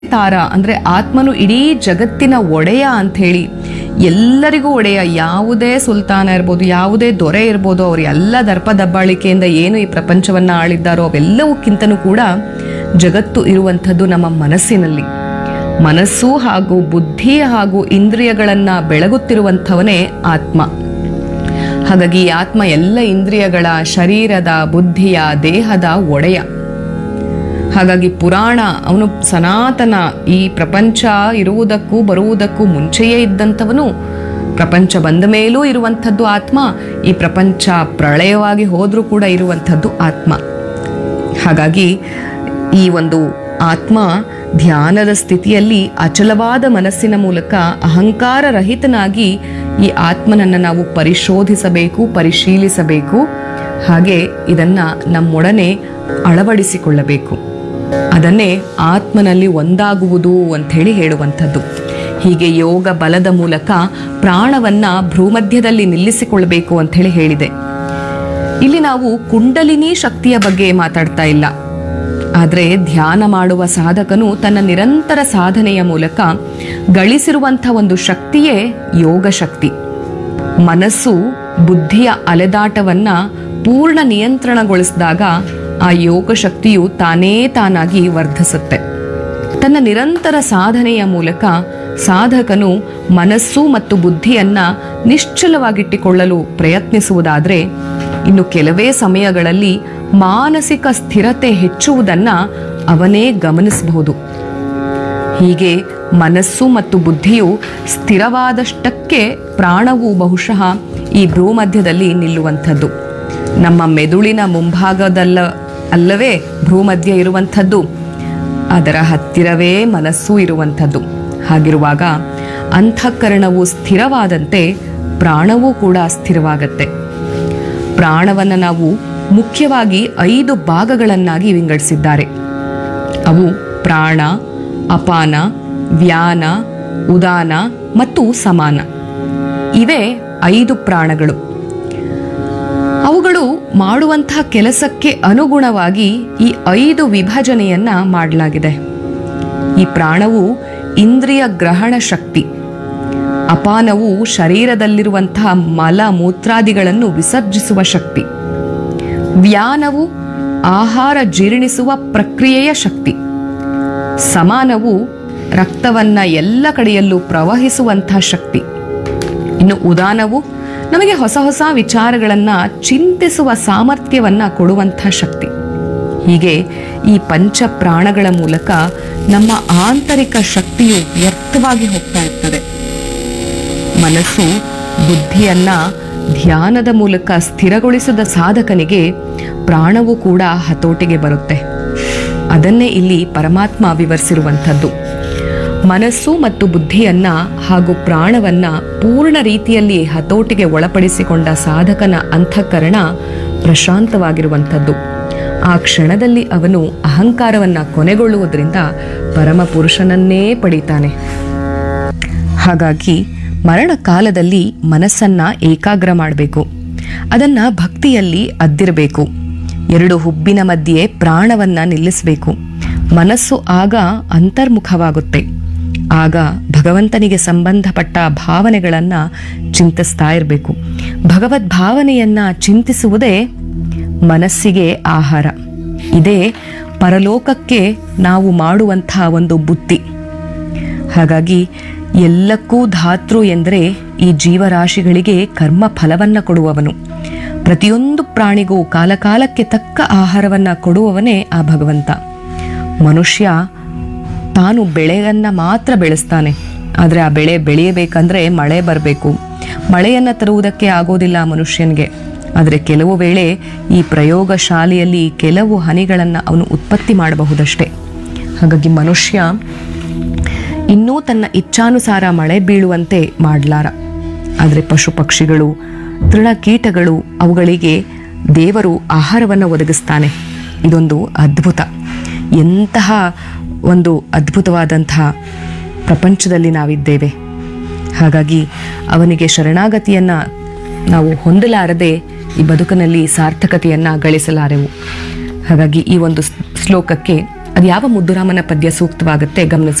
ತಾರ ಅಂದ್ರೆ ಆತ್ಮನು ಇಡೀ ಜಗತ್ತಿನ ಒಡೆಯ ಅಂತ ಹೇಳಿ ಎಲ್ಲರಿಗೂ ಒಡೆಯ ಯಾವುದೇ ಸುಲ್ತಾನ ಇರ್ಬೋದು ಯಾವುದೇ ದೊರೆ ಇರ್ಬೋದು ಅವ್ರು ಎಲ್ಲ ದರ್ಪ ದಬ್ಬಾಳಿಕೆಯಿಂದ ಏನು ಈ ಪ್ರಪಂಚವನ್ನ ಆಳಿದ್ದಾರೋ ಅವೆಲ್ಲವಕ್ಕಿಂತನೂ ಕೂಡ ಜಗತ್ತು ಇರುವಂಥದ್ದು ನಮ್ಮ ಮನಸ್ಸಿನಲ್ಲಿ ಮನಸ್ಸು ಹಾಗೂ ಬುದ್ಧಿ ಹಾಗೂ ಇಂದ್ರಿಯಗಳನ್ನ ಬೆಳಗುತ್ತಿರುವಂಥವನೇ ಆತ್ಮ ಹಾಗಾಗಿ ಈ ಆತ್ಮ ಎಲ್ಲ ಇಂದ್ರಿಯಗಳ ಶರೀರದ ಬುದ್ಧಿಯ ದೇಹದ ಒಡೆಯ ಹಾಗಾಗಿ ಪುರಾಣ ಅವನು ಸನಾತನ ಈ ಪ್ರಪಂಚ ಇರುವುದಕ್ಕೂ ಬರುವುದಕ್ಕೂ ಮುಂಚೆಯೇ ಇದ್ದಂಥವನು ಪ್ರಪಂಚ ಬಂದ ಮೇಲೂ ಇರುವಂಥದ್ದು ಆತ್ಮ ಈ ಪ್ರಪಂಚ ಪ್ರಳಯವಾಗಿ ಹೋದ್ರೂ ಕೂಡ ಇರುವಂಥದ್ದು ಆತ್ಮ ಹಾಗಾಗಿ ಈ ಒಂದು ಆತ್ಮ ಧ್ಯಾನದ ಸ್ಥಿತಿಯಲ್ಲಿ ಅಚಲವಾದ ಮನಸ್ಸಿನ ಮೂಲಕ ಅಹಂಕಾರ ರಹಿತನಾಗಿ ಈ ಆತ್ಮನನ್ನು ನಾವು ಪರಿಶೋಧಿಸಬೇಕು ಪರಿಶೀಲಿಸಬೇಕು ಹಾಗೆ ಇದನ್ನ ನಮ್ಮೊಡನೆ ಅಳವಡಿಸಿಕೊಳ್ಳಬೇಕು ಅದನ್ನೇ ಆತ್ಮನಲ್ಲಿ ಒಂದಾಗುವುದು ಅಂತ ಹೇಳಿ ಹೇಳುವಂಥದ್ದು ಹೀಗೆ ಯೋಗ ಬಲದ ಮೂಲಕ ಪ್ರಾಣವನ್ನ ಭ್ರೂಮಧ್ಯದಲ್ಲಿ ನಿಲ್ಲಿಸಿಕೊಳ್ಳಬೇಕು ಅಂತ ಹೇಳಿ ಹೇಳಿದೆ ಇಲ್ಲಿ ನಾವು ಕುಂಡಲಿನಿ ಶಕ್ತಿಯ ಬಗ್ಗೆ ಮಾತಾಡ್ತಾ ಇಲ್ಲ ಆದರೆ ಧ್ಯಾನ ಮಾಡುವ ಸಾಧಕನು ತನ್ನ ನಿರಂತರ ಸಾಧನೆಯ ಮೂಲಕ ಗಳಿಸಿರುವಂಥ ಒಂದು ಶಕ್ತಿಯೇ ಯೋಗ ಶಕ್ತಿ ಮನಸ್ಸು ಬುದ್ಧಿಯ ಅಲೆದಾಟವನ್ನ ಪೂರ್ಣ ನಿಯಂತ್ರಣಗೊಳಿಸಿದಾಗ ಆ ಯೋಗ ಶಕ್ತಿಯು ತಾನೇ ತಾನಾಗಿ ವರ್ಧಿಸುತ್ತೆ ತನ್ನ ನಿರಂತರ ಸಾಧನೆಯ ಮೂಲಕ ಸಾಧಕನು ಮನಸ್ಸು ಮತ್ತು ಬುದ್ಧಿಯನ್ನ ನಿಶ್ಚಲವಾಗಿಟ್ಟುಕೊಳ್ಳಲು ಪ್ರಯತ್ನಿಸುವುದಾದ್ರೆ ಇನ್ನು ಕೆಲವೇ ಸಮಯಗಳಲ್ಲಿ ಮಾನಸಿಕ ಸ್ಥಿರತೆ ಹೆಚ್ಚುವುದನ್ನ ಅವನೇ ಗಮನಿಸಬಹುದು ಹೀಗೆ ಮನಸ್ಸು ಮತ್ತು ಬುದ್ಧಿಯು ಸ್ಥಿರವಾದಷ್ಟಕ್ಕೆ ಪ್ರಾಣವು ಬಹುಶಃ ಈ ಭ್ರೂಮಧ್ಯದಲ್ಲಿ ನಿಲ್ಲುವಂಥದ್ದು ನಮ್ಮ ಮೆದುಳಿನ ಮುಂಭಾಗದಲ್ಲ ಅಲ್ಲವೇ ಭ್ರೂಮಧ್ಯ ಇರುವಂಥದ್ದು ಅದರ ಹತ್ತಿರವೇ ಮನಸ್ಸು ಇರುವಂಥದ್ದು ಹಾಗಿರುವಾಗ ಅಂತಃಕರಣವು ಸ್ಥಿರವಾದಂತೆ ಪ್ರಾಣವೂ ಕೂಡ ಸ್ಥಿರವಾಗತ್ತೆ ಪ್ರಾಣವನ್ನು ನಾವು ಮುಖ್ಯವಾಗಿ ಐದು ಭಾಗಗಳನ್ನಾಗಿ ವಿಂಗಡಿಸಿದ್ದಾರೆ ಅವು ಪ್ರಾಣ ಅಪಾನ ವ್ಯಾನ ಉದಾನ ಮತ್ತು ಸಮಾನ ಇವೇ ಐದು ಪ್ರಾಣಗಳು ಅವುಗಳು ಮಾಡುವಂತಹ ಕೆಲಸಕ್ಕೆ ಅನುಗುಣವಾಗಿ ಈ ಐದು ವಿಭಜನೆಯನ್ನ ಮಾಡಲಾಗಿದೆ ಈ ಪ್ರಾಣವು ಇಂದ್ರಿಯ ಗ್ರಹಣ ಶಕ್ತಿ ಅಪಾನವು ಶರೀರದಲ್ಲಿರುವಂತಹ ಮಲ ಮೂತ್ರಾದಿಗಳನ್ನು ವಿಸರ್ಜಿಸುವ ಶಕ್ತಿ ವ್ಯಾನವು ಆಹಾರ ಜೀರ್ಣಿಸುವ ಪ್ರಕ್ರಿಯೆಯ ಶಕ್ತಿ ಸಮಾನವು ರಕ್ತವನ್ನ ಎಲ್ಲ ಕಡೆಯಲ್ಲೂ ಪ್ರವಹಿಸುವಂತಹ ಶಕ್ತಿ ಇನ್ನು ಉದಾನವು ನಮಗೆ ಹೊಸ ಹೊಸ ವಿಚಾರಗಳನ್ನ ಚಿಂತಿಸುವ ಸಾಮರ್ಥ್ಯವನ್ನ ಕೊಡುವಂಥ ಶಕ್ತಿ ಹೀಗೆ ಈ ಪಂಚ ಪ್ರಾಣಗಳ ಮೂಲಕ ನಮ್ಮ ಆಂತರಿಕ ಶಕ್ತಿಯು ವ್ಯರ್ಥವಾಗಿ ಹೋಗ್ತಾ ಇರ್ತದೆ ಮನಸ್ಸು ಬುದ್ಧಿಯನ್ನ ಧ್ಯಾನದ ಮೂಲಕ ಸ್ಥಿರಗೊಳಿಸಿದ ಸಾಧಕನಿಗೆ ಪ್ರಾಣವು ಕೂಡ ಹತೋಟಿಗೆ ಬರುತ್ತೆ ಅದನ್ನೇ ಇಲ್ಲಿ ಪರಮಾತ್ಮ ವಿವರಿಸಿರುವಂಥದ್ದು ಮನಸ್ಸು ಮತ್ತು ಬುದ್ಧಿಯನ್ನ ಹಾಗೂ ಪ್ರಾಣವನ್ನ ಪೂರ್ಣ ರೀತಿಯಲ್ಲಿ ಹತೋಟಿಗೆ ಒಳಪಡಿಸಿಕೊಂಡ ಸಾಧಕನ ಅಂತಃಕರಣ ಪ್ರಶಾಂತವಾಗಿರುವಂಥದ್ದು ಆ ಕ್ಷಣದಲ್ಲಿ ಅವನು ಅಹಂಕಾರವನ್ನ ಕೊನೆಗೊಳ್ಳುವುದರಿಂದ ಪರಮ ಪುರುಷನನ್ನೇ ಪಡಿತಾನೆ ಹಾಗಾಗಿ ಮರಣ ಕಾಲದಲ್ಲಿ ಮನಸ್ಸನ್ನ ಏಕಾಗ್ರ ಮಾಡಬೇಕು ಅದನ್ನ ಭಕ್ತಿಯಲ್ಲಿ ಅದ್ದಿರಬೇಕು ಎರಡು ಹುಬ್ಬಿನ ಮಧ್ಯೆ ಪ್ರಾಣವನ್ನ ನಿಲ್ಲಿಸಬೇಕು ಮನಸ್ಸು ಆಗ ಅಂತರ್ಮುಖವಾಗುತ್ತೆ ಆಗ ಭಗವಂತನಿಗೆ ಸಂಬಂಧಪಟ್ಟ ಭಾವನೆಗಳನ್ನ ಚಿಂತಿಸ್ತಾ ಇರಬೇಕು ಭಗವದ್ ಭಾವನೆಯನ್ನ ಚಿಂತಿಸುವುದೇ ಮನಸ್ಸಿಗೆ ಆಹಾರ ಇದೇ ಪರಲೋಕಕ್ಕೆ ನಾವು ಮಾಡುವಂತಹ ಒಂದು ಬುತ್ತಿ ಹಾಗಾಗಿ ಎಲ್ಲಕ್ಕೂ ಧಾತೃ ಎಂದರೆ ಈ ಜೀವರಾಶಿಗಳಿಗೆ ಕರ್ಮ ಫಲವನ್ನ ಕೊಡುವವನು ಪ್ರತಿಯೊಂದು ಪ್ರಾಣಿಗೂ ಕಾಲಕಾಲಕ್ಕೆ ತಕ್ಕ ಆಹಾರವನ್ನ ಕೊಡುವವನೇ ಆ ಭಗವಂತ ಮನುಷ್ಯ ತಾನು ಬೆಳೆಯನ್ನ ಮಾತ್ರ ಬೆಳೆಸ್ತಾನೆ ಆದರೆ ಆ ಬೆಳೆ ಬೆಳೆಯಬೇಕಂದ್ರೆ ಮಳೆ ಬರಬೇಕು ಮಳೆಯನ್ನು ತರುವುದಕ್ಕೆ ಆಗೋದಿಲ್ಲ ಆ ಮನುಷ್ಯನಿಗೆ ಆದರೆ ಕೆಲವು ವೇಳೆ ಈ ಪ್ರಯೋಗ ಶಾಲೆಯಲ್ಲಿ ಕೆಲವು ಹನಿಗಳನ್ನು ಅವನು ಉತ್ಪತ್ತಿ ಮಾಡಬಹುದಷ್ಟೇ ಹಾಗಾಗಿ ಮನುಷ್ಯ ಇನ್ನೂ ತನ್ನ ಇಚ್ಛಾನುಸಾರ ಮಳೆ ಬೀಳುವಂತೆ ಮಾಡಲಾರ ಆದರೆ ಪಶು ಪಕ್ಷಿಗಳು ತೃಣಕೀಟಗಳು ಅವುಗಳಿಗೆ ದೇವರು ಆಹಾರವನ್ನು ಒದಗಿಸ್ತಾನೆ ಇದೊಂದು ಅದ್ಭುತ ಎಂತಹ ಒಂದು ಅದ್ಭುತವಾದಂತಹ ಪ್ರಪಂಚದಲ್ಲಿ ನಾವಿದ್ದೇವೆ ಹಾಗಾಗಿ ಅವನಿಗೆ ಶರಣಾಗತಿಯನ್ನ ನಾವು ಹೊಂದಲಾರದೆ ಈ ಬದುಕಿನಲ್ಲಿ ಸಾರ್ಥಕತೆಯನ್ನ ಗಳಿಸಲಾರೆವು ಹಾಗಾಗಿ ಈ ಒಂದು ಶ್ಲೋಕಕ್ಕೆ ಅದು ಯಾವ ಮುದ್ದುರಾಮನ ಪದ್ಯ ಸೂಕ್ತವಾಗುತ್ತೆ ಗಮನಿಸಿ